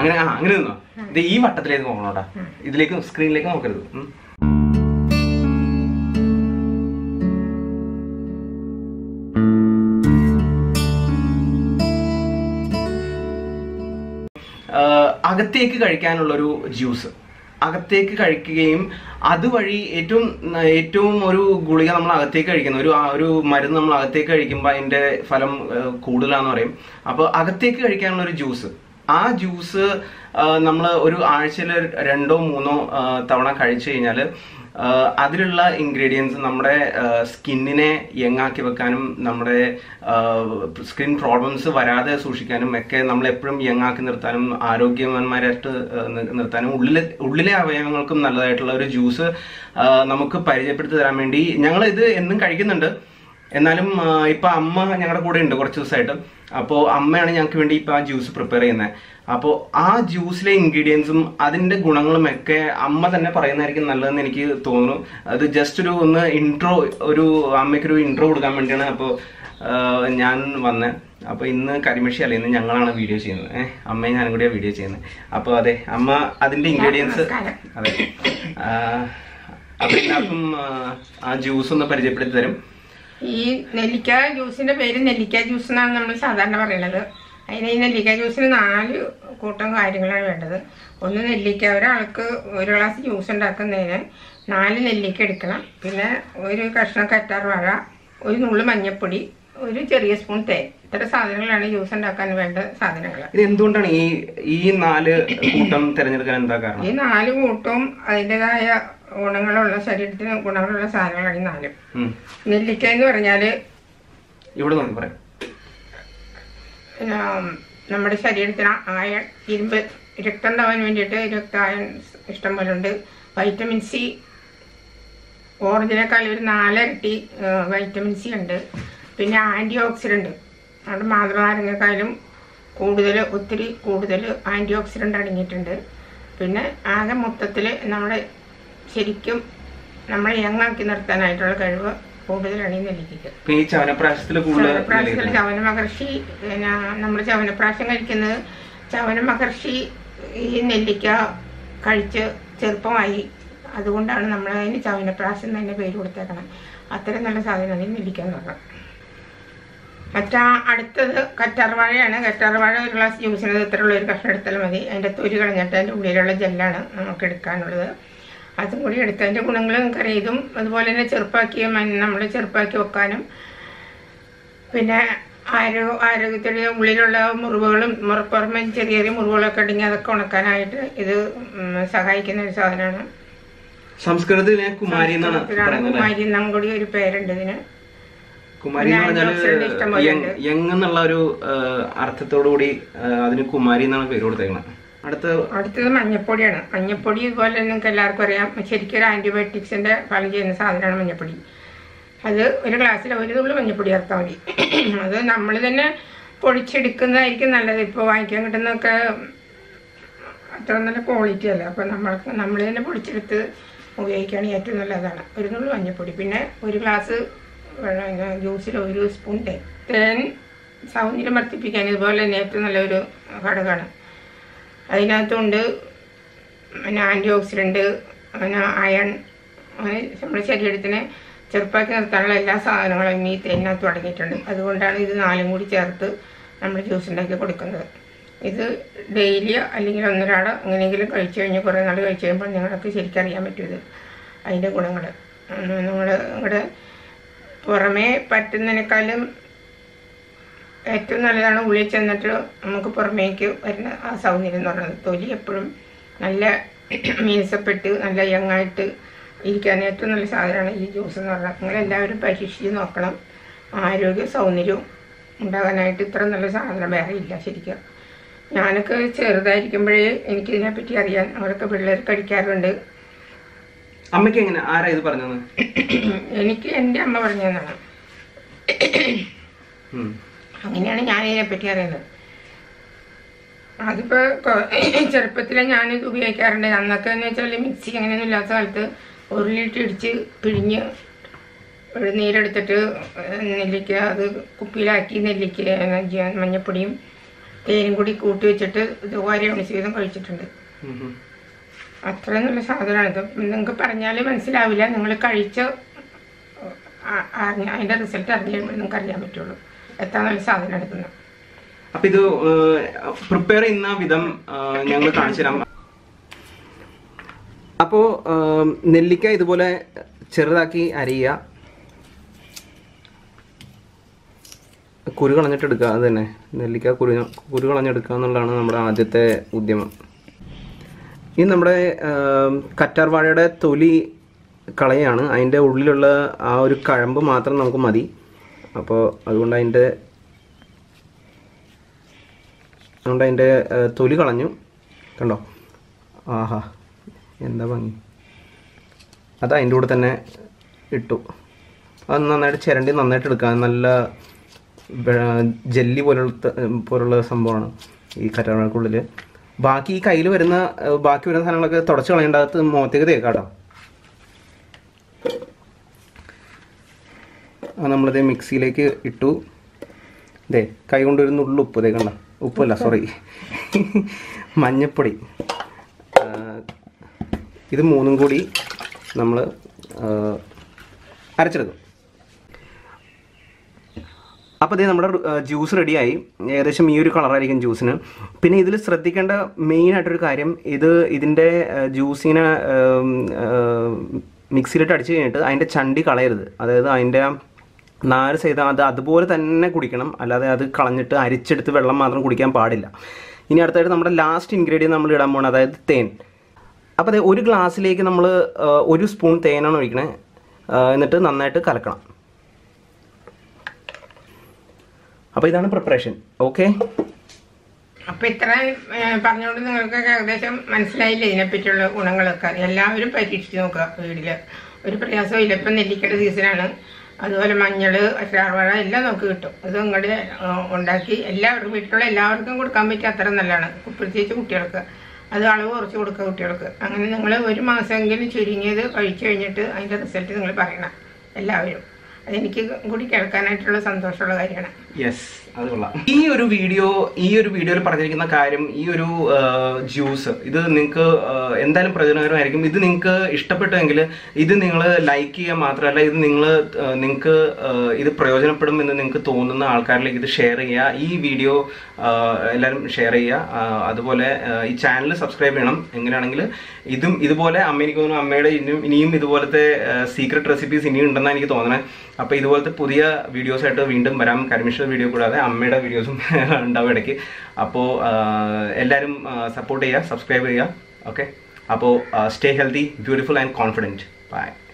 അങ്ങനെ ആ അങ്ങനെ നിന്നോ ഇത് ഈ വട്ടത്തിലേക്ക് നോക്കണോട്ടാ ഇതിലേക്ക് സ്ക്രീനിലേക്ക് നോക്കരുത് ഉം. ആഹ് അകത്തേക്ക് കഴിക്കാനുള്ളൊരു ജ്യൂസ് അകത്തേക്ക് കഴിക്കുകയും അതുവഴി ഏറ്റവും ന- ഏറ്റവും ഒരു ഗുളിക നമ്മൾ അകത്തേക്ക് കഴിക്കുന്ന ഒരു ആ ഒരു മരുന്ന് നമ്മൾ അകത്തേക്ക് കഴിക്കുമ്പോൾ അതിന്റെ ഫലം ആഹ് കൂടുതലാന്ന് പറയും അപ്പോൾ അകത്തേക്ക് കഴിക്കാനുള്ള ഒരു ജ്യൂസ് ആ ജ്യൂസ് നമ്മൾ ഒരു ആഴ്ചയിൽ രണ്ടോ മൂന്നോ ആഹ് തവണ കഴിച്ചു കഴിഞ്ഞാൽ അതിലുള്ള ഇൻഗ്രീഡിയൻസ് നമ്മുടെ സ്കിന്നിനെ യങ്ങാക്കി വെക്കാനും നമ്മുടെ സ്കിൻ പ്രോബ്ലംസ് വരാതെ സൂക്ഷിക്കാനും ഒക്കെ നമ്മൾ എപ്പോഴും യങ്ങാക്കി നിർത്താനും ആരോഗ്യവാന്മാരായിട്ട് ആഹ് നി- നിർത്താനും ഉള്ളിലെ ഉള്ളിലെ അവയവങ്ങൾക്കും നല്ലതായിട്ടുള്ള ഒരു ജ്യൂസ് നമുക്ക് പരിചയപ്പെടുത്തി തരാൻ വേണ്ടി ഞങ്ങൾ ഇത് എന്നും കഴിക്കുന്നുണ്ട് എന്നാലും ആ, ഇപ്പൊ അമ്മ ഞങ്ങളുടെ കൂടെ ഉണ്ട് കുറച്ച് ദിവസമായിട്ട് അപ്പോൾ അമ്മയാണ് ഞങ്ങൾക്ക് വേണ്ടി ഇപ്പൊ ആ ജ്യൂസ് പ്രിപ്പയർ ചെയ്യുന്നത് അപ്പോൾ ആ ജ്യൂസിലെ ഇൻഗ്രീഡിയൻസും അതിന്റെ ഗുണങ്ങളും ഒക്കെ അമ്മ തന്നെ പറയുന്നതായിരിക്കും നല്ലതെന്ന് എനിക്ക് തോന്നുന്നു അത് ജസ്റ്റ് ഒരു ഒന്ന് ഇൻട്രോ ഒരു അമ്മയ്ക്കൊരു ഇൻട്രോ കൊടുക്കാൻ വേണ്ടിയാണ് അപ്പോൾ ഞാൻ വന്നത് അപ്പോൾ ഇന്ന് കരിമഷി അല്ല ഇന്ന് ഞങ്ങളാണ് വീഡിയോ ചെയ്യുന്നത് ഏഹ് അമ്മയും ഞാനും കൂടിയാണ് വീഡിയോ ചെയ്യുന്നത് അപ്പോൾ അതെ അമ്മ അതിന്റെ ഇൻഗ്രീഡിയൻസ് നമസ്കാരം. അതെ ആ, അപ്പൊ എല്ലാവർക്കും ആ, ആ ജ്യൂസ് ഒന്ന് പരിചയപ്പെടുത്തി തരും ഈ നെല്ലിക്ക ജ്യൂസിന്റെ പേര് നെല്ലിക്ക ജ്യൂസ് എന്നാണ് നമ്മൾ സാധാരണ പറയുന്നത് അതിന് ഈ നെല്ലിക്ക ജ്യൂസിന് നാല് കൂട്ടം കാര്യങ്ങളാണ് വേണ്ടത് ഒന്ന് നെല്ലിക്ക ഒരാൾക്ക് ഒരു ഗ്ലാസ് ജ്യൂസ് ഉണ്ടാക്കുന്നതിന് നാല് നെല്ലിക്ക എടുക്കണം പിന്നെ ഒരു കഷ്ണം കറ്റാർ വാഴ ഒരു നുള്ളു മഞ്ഞൾപ്പൊടി ഒരു ചെറിയ സ്പൂൺ തേൻ ഇത്ര സാധനങ്ങളാണ് ജ്യൂസ് ഉണ്ടാക്കാൻ വേണ്ട സാധനങ്ങൾ ഇത് എന്തുകൊണ്ടാണ് ഈ ഈ നാല് കൂട്ടം തിരഞ്ഞെടുക്കാൻ എന്താ കാരണം ഈ നാല് കൂട്ടവും അതിൻ്റെതായ ഗുണങ്ങളുള്ള ശരീരത്തിന് ഗുണങ്ങളുള്ള സാധനങ്ങളാണ് ഈ നാലും ഉം. നെല്ലിക്ക എന്ന് പറഞ്ഞാൽ ഇവിടെ നോക്കി പറയാം പിന്നെ നമ്മുടെ ശരീരത്തിന് അയൺ ഇരുമ്പ് രക്തം ഉണ്ടാവാൻ വേണ്ടിയിട്ട് രക്ത അയൺ ഇഷ്ടം പോലെ ഉണ്ട് വൈറ്റമിൻ സി ഓറഞ്ചിനേക്കാൾ ഒരു നാലരട്ടി ആ, വൈറ്റമിൻ സി ഉണ്ട് പിന്നെ ആൻറ്റി ഓക്സിഡൻറ്റ് നമ്മുടെ മാതൃനാരങ്ങക്കാളും കൂടുതൽ ഒത്തിരി കൂടുതൽ ആൻറ്റി ഓക്സിഡൻ്റ് അടങ്ങിയിട്ടുണ്ട് പിന്നെ ആകെ മൊത്തത്തിൽ നമ്മുടെ ശരിക്കും നമ്മളെ യങ്ങാക്കി നിർത്താനായിട്ടുള്ള കഴിവ് കൂടുതലാണ് ഈ നെല്ലിക്കയ്ക്ക് ഇപ്പൊ ഈ ചവനപ്രാശത്തിൽ കൂടുതൽ ചവനപ്രാശത്തിൽ ചവന മഹർഷി പിന്നെ നമ്മൾ ചവനപ്രാശം കഴിക്കുന്നത് ചവന മഹർഷി ഈ നെല്ലിക്ക കഴിച്ച് ചെറുപ്പമായി അതുകൊണ്ടാണ് നമ്മൾ അതിന് ചവനപ്രാശം തന്നെ പേര് കൊടുത്തേക്കണം അത്രയും നല്ല സാധനമാണ് ഈ നെല്ലിക്ക എന്ന് പറഞ്ഞത് മറ്റാ അടുത്തത് കറ്റാർവാഴയാണ് കറ്റാർവാഴ ഒരു ഗ്ലാസ് ജ്യൂസിനത് ഇത്രയുള്ള ഒരു കഷ്ണം എടുത്താൽ മതി അതിൻ്റെ തൊലി കളഞ്ഞിട്ട് അതിൻ്റെ ഉള്ളിലുള്ള ജെല്ലാണ് നമുക്ക് എടുക്കാനുള്ളത് അതും കൂടി എടുത്ത് അതിൻ്റെ ഗുണങ്ങൾ നിങ്ങൾക്കറിയാം ഇതും അതുപോലെ തന്നെ ചെറുപ്പാക്കി നമ്മൾ ചെറുപ്പാക്കി വെക്കാനും പിന്നെ ആരോഗ്യ ആരോഗ്യത്തിൻ്റെ ഉള്ളിലുള്ള മുറിവുകളും മുറ- പുറമെ ചെറിയ ചെറിയ മുറിവുകളൊക്കെ ഉണ്ടെങ്കിൽ അതൊക്കെ ഉണക്കാനായിട്ട് ഇത് ഉം, സഹായിക്കുന്ന ഒരു സാധനമാണ് സംസ്കൃതത്തിലെ കുമാരി എന്നാണ് സംസ്കൃതത്തിലാണ് പറയുന്നത് കുമാരി എന്നും കൂടി ഒരു പേരുണ്ട് ഇതിന് കുമാരി എന്ന് പിന്നെ antioxidant ഇഷ്ടം പോലെ പറഞ്ഞാല് ഉണ്ട്. യങ് എന്നുള്ള ഒരു അർത്ഥത്തോടു കൂടി ആ, അതിന് കുമാരി എന്നാണ് പേര് കൊടുത്തേക്കുന്നത് അടുത്ത അടുത്തത് മഞ്ഞപ്പൊടിയാണ് മഞ്ഞപ്പൊടി ഇതുപോലെ നിങ്ങൾക്ക് എല്ലാവർക്കും അറിയാം ശരിക്കും ഒരു ആൻറ്റിബയോട്ടിക്സിൻ്റെ ഫലം ചെയ്യുന്ന സാധനമാണ് മഞ്ഞപ്പൊടി അത് ഒരു ഗ്ലാസ്സിൽ ഒരു തുള്ളി മഞ്ഞപ്പൊടി ചേർത്താൽ മതി അത് നമ്മൾ തന്നെ പൊടിച്ചെടുക്കുന്നതായിരിക്കും നല്ലത് ഇപ്പോൾ വാങ്ങിക്കാൻ കിട്ടുന്നതൊക്കെ അത്ര നല്ല ക്വാളിറ്റി അല്ല അപ്പോൾ നമ്മൾക്ക് നമ്മൾ തന്നെ പൊടിച്ചെടുത്ത് ഉപയോഗിക്കുകയാണെങ്കിൽ ഏറ്റവും നല്ലതാണ് ഒരു നുള്ളി മഞ്ഞപ്പൊടി പിന്നെ ഒരു ഗ്ലാസ് വെള്ളം ജ്യൂസിൽ ഒരു സ്പൂൺ തേൻ തേൻ സൗന്ദര്യം വർദ്ധിപ്പിക്കാൻ ഇതുപോലെ തന്നെ ഏറ്റവും നല്ലൊരു ഘടകമാണ് അതിനകത്തുണ്ട് പിന്നെ ആൻറ്റി ഓക്സിഡൻറ്റ് പിന്നെ അയൺ അങ്ങനെ നമ്മുടെ ശരീരത്തിനെ ചെറുപ്പാക്കി നിർത്താനുള്ള എല്ലാ സാധനങ്ങളും ഈ തേനിനകത്ത് അടങ്ങിയിട്ടുണ്ട് അതുകൊണ്ടാണ് ഇത് നാലും കൂടി ചേർത്ത് നമ്മൾ ജ്യൂസ് ഉണ്ടാക്കി കൊടുക്കുന്നത് ഇത് ഡെയിലി അല്ലെങ്കിൽ ഒന്നൊരാൾ എങ്ങനെയെങ്കിലും കഴിച്ചു കഴിഞ്ഞ് കുറേ നാൾ കഴിച്ചു കഴിയുമ്പോൾ നിങ്ങൾക്ക് ശരിക്കും അറിയാൻ പറ്റും ഇത് അതിൻ്റെ ഗുണങ്ങൾ നമ്മൾ നിങ്ങളുടെ പുറമേ പറ്റുന്നതിനേക്കാളും ഏറ്റവും നല്ലതാണ് ഉള്ളിൽ ചെന്നിട്ട് നമുക്ക് പുറമേക്ക് വരുന്ന ആ സൗന്ദര്യം എന്ന് പറയുന്നത് തൊലി എപ്പോഴും നല്ല മീനസപ്പെട്ട് നല്ല യങ്ങായിട്ട് ഇരിക്കാൻ ഏറ്റവും നല്ല സാധനമാണ് ഈ ജ്യൂസ് എന്ന് പറഞ്ഞാൽ നിങ്ങളെല്ലാവരും പരീക്ഷിച്ച് നോക്കണം ആരോഗ്യ സൗന്ദര്യവും ഉണ്ടാകാനായിട്ട് ഇത്ര നല്ല സാധനം വേറെ ഇല്ല ശരിക്കും ഞാനൊക്കെ ചെറുതായിരിക്കുമ്പോഴേ എനിക്കിതിനെപ്പറ്റി അറിയാൻ അവരൊക്കെ പിള്ളേർ കഴിക്കാറുണ്ട് അമ്മയ്ക്ക് എങ്ങനെ ആരാ ഇത് പറഞ്ഞത് എനിക്ക് എൻ്റെ അമ്മ പറഞ്ഞു തന്നതാണ് ഉം. അങ്ങനെയാണ് ഞാൻ ഇതിനെപ്പറ്റി അറിയുന്നത് അതിപ്പോ കൊ- ചെറുപ്പത്തിലെ ഞാനിത് ഉപയോഗിക്കാറുണ്ട് അന്നൊക്കെ എന്ന് വെച്ചാൽ മിക്സി അങ്ങനെയൊന്നും ഇല്ലാത്ത കാലത്ത് ഉരുളിയിട്ട് ഇടിച്ച് പിഴിഞ്ഞ് ഒരു നീരെടുത്തിട്ട് നെല്ലിക്ക അത് കുപ്പിയിലാക്കി നെല്ലിക്ക ജ- മഞ്ഞപ്പൊടിയും തേനും കൂടി കൂട്ടി വെച്ചിട്ട് ഇത് ഓരോ മണിച്ച് വീതം കഴിച്ചിട്ടുണ്ട് ഉം ഉം. അത്രയും നല്ല സാധനമാണ് ഇത് നിങ്ങൾക്ക് പറഞ്ഞാൽ മനസ്സിലാവില്ല നിങ്ങൾ കഴിച്ച ആ- അറിഞ്ഞ അതിൻ്റെ റിസൾട്ട് അറിഞ്ഞ് കഴിയുമ്പോൾ നിങ്ങൾക്ക് അറിയാൻ പറ്റുള്ളൂ എത്ര നല്ല സാധനം എടുക്കുന്നത് അപ്പൊ ഇത് പ്രിപ്പയർ ചെയ്യുന്ന വിധം ഞങ്ങൾ കാണിച്ചു തരാം അപ്പോ ഏം, നെല്ലിക്ക ഇതുപോലെ ചെറുതാക്കി അരിയുക കുരു കളഞ്ഞിട്ടെടുക്കുക അത് തന്നെ നെല്ലിക്ക കുരു കുരു കളഞ്ഞെടുക്കുക എന്നുള്ളതാണ് നമ്മുടെ ആദ്യത്തെ ഉദ്യമം ഇത് നമ്മുടെ ഏം, കറ്റാർ വാഴയുടെ തൊലി കളയാണ് അതിൻ്റെ ഉള്ളിലുള്ള ആ ഒരു കഴമ്പ് മാത്രം നമുക്ക് മതി അപ്പോൾ അതുകൊണ്ട് അതിൻ്റെ അതുകൊണ്ട് അതിൻ്റെ ഏഹ്, തൊലി കളഞ്ഞു കണ്ടോ ആഹാ എന്താ ഭംഗി അത് അതിൻ്റെ കൂടെ തന്നെ ഇട്ടു അത് നന്നായിട്ട് ചിരണ്ടി നന്നായിട്ട് എടുക്കാം നല്ല വെ- ജെല്ലി പോലുള്ള പോലുള്ള സംഭവമാണ് ഈ കറ്റാർവാഴക്കുള്ളിൽ ബാക്കി ഈ കയ്യിൽ വരുന്ന ഏഹ്, ബാക്കി വരുന്ന സാധനങ്ങളൊക്കെ തുടച്ച് കളയേണ്ട അകത്ത് മുഖത്തേക്ക് തേക്കാം കേട്ടോ അത് നമ്മളിത് മിക്സിയിലേക്ക് ഇട്ടു ദേ കൈ കൊണ്ട് ഒരു നുള്ളു ഉപ്പ് ദേ കണ്ട ഉപ്പല്ല സോറി മഞ്ഞപ്പൊടി ആ, ഇത് മൂന്നും കൂടി നമ്മൾ അരച്ചെടുക്കും അപ്പോൾ ഇതേ നമ്മുടെ ജ്യൂസ് റെഡിയായി ഏകദേശം ഈ ഒരു കളറായിരിക്കും ജ്യൂസിന് പിന്നെ ഇതിൽ ശ്രദ്ധിക്കേണ്ട മെയിൻ ആയിട്ടൊരു കാര്യം ഇത് ഇതിൻ്റെ ജ്യൂസിനെ മിക്സിയിലിട്ട് അടിച്ച് കഴിഞ്ഞിട്ട് അതിൻ്റെ ചണ്ടി കളയരുത് അതായത് അതിൻ്റെ ആ നാല് സൈഡ് അത് അതുപോലെ തന്നെ കുടിക്കണം അല്ലാതെ അത് കളഞ്ഞിട്ട് അരിച്ചെടുത്ത് വെള്ളം മാത്രം കുടിക്കാൻ പാടില്ല ഇനി അടുത്തായിട്ട് നമ്മുടെ ലാസ്റ്റ് ഇൻഗ്രീഡിയൻറ്റ് നമ്മൾ ഇടാൻ പോകണം അതായത് തേൻ അപ്പോൾ അതെ ഒരു ഗ്ലാസ്സിലേക്ക് നമ്മൾ ഒരു സ്പൂൺ തേനാണ് ഒഴിക്കണേ ആ, എന്നിട്ട് നന്നായിട്ട് കലക്കണം അപ്പോൾ ഇതാണ് പ്രിപ്പറേഷൻ ഓക്കെ അപ്പൊ ഇത്ര പറഞ്ഞുകൊണ്ട് നിങ്ങൾക്ക് ഏകദേശം മനസ്സിലായില്ലേ ഇതിനെപ്പറ്റിയുള്ള ഗുണങ്ങളൊക്കെ എല്ലാവരും പരീക്ഷിച്ച് നോക്കുക വീട്ടില് ഒരു പ്രയാസവും ഇല്ല ഇപ്പം നെല്ലിക്കയുടെ സീസണാണ് അതുപോലെ മഞ്ഞൾ അച്ചാർവാഴ എല്ലാം നമുക്ക് കിട്ടും അത് ഇങ്ങോട്ട് ഉണ്ടാക്കി എല്ലാവർക്കും വീട്ടിലുള്ള എല്ലാവർക്കും കൊടുക്കാൻ പറ്റിയ അത്ര നല്ലതാണ് പ്രത്യേകിച്ച് കുട്ടികൾക്ക് അത് അളവ് കുറച്ച് കൊടുക്കുക കുട്ടികൾക്ക് അങ്ങനെ നിങ്ങൾ ഒരു മാസമെങ്കിലും ചുരുങ്ങിയത് കഴിച്ചു കഴിഞ്ഞിട്ട് അതിൻ്റെ റിസൾട്ട് നിങ്ങൾ പറയണം എല്ലാവരും അതെനിക്ക് കൂടി കേൾക്കാനായിട്ടുള്ള സന്തോഷമുള്ള കാര്യമാണ് യെസ് അത് കൊള്ളാം ഈ ഒരു വീഡിയോ ഈ ഒരു വീഡിയോയിൽ പറഞ്ഞിരിക്കുന്ന കാര്യം ഈ ഒരു ജ്യൂസ് ഇത് നിങ്ങൾക്ക് എന്തായാലും പ്രയോജനകരമായിരിക്കും ഇത് നിങ്ങൾക്ക് ഇഷ്ടപ്പെട്ടുവെങ്കിൽ ഇത് നിങ്ങൾ ലൈക്ക് ചെയ്യുക മാത്രമല്ല ഇത് നിങ്ങൾ നിങ്ങൾക്ക് ഇത് പ്രയോജനപ്പെടും എന്ന് നിങ്ങൾക്ക് തോന്നുന്ന ആൾക്കാരിലേക്ക് ഇത് ഷെയർ ചെയ്യുക ഈ വീഡിയോ എല്ലാവരും ഷെയർ ചെയ്യുക ആ, അതുപോലെ ആ, ഈ ചാനൽ സബ്സ്ക്രൈബ് ചെയ്യണം എങ്ങനെയാണെങ്കിൽ ഇതും ഇതുപോലെ അമ്മ എനിക്ക് തോന്നുന്നു അമ്മയുടെ ഇനിയും ഇനിയും ഇതുപോലത്തെ സീക്രട്ട് റെസിപ്പീസ് ഇനിയും ഉണ്ടെന്നാണ് എനിക്ക് തോന്നണേ അപ്പോൾ ഇതുപോലത്തെ പുതിയ വീഡിയോസ് ആയിട്ട് വീണ്ടും വരാം കരിമിഷ വീഡിയോ കൂടാതെ അമ്മയുടെ വീഡിയോസും ഉണ്ടാവും ഇടയ്ക്ക് അപ്പോൾ എല്ലാവരും സപ്പോർട്ട് ചെയ്യുക സബ്സ്ക്രൈബ് ചെയ്യുക ഓക്കെ അപ്പോൾ stay healthy beautiful and confident by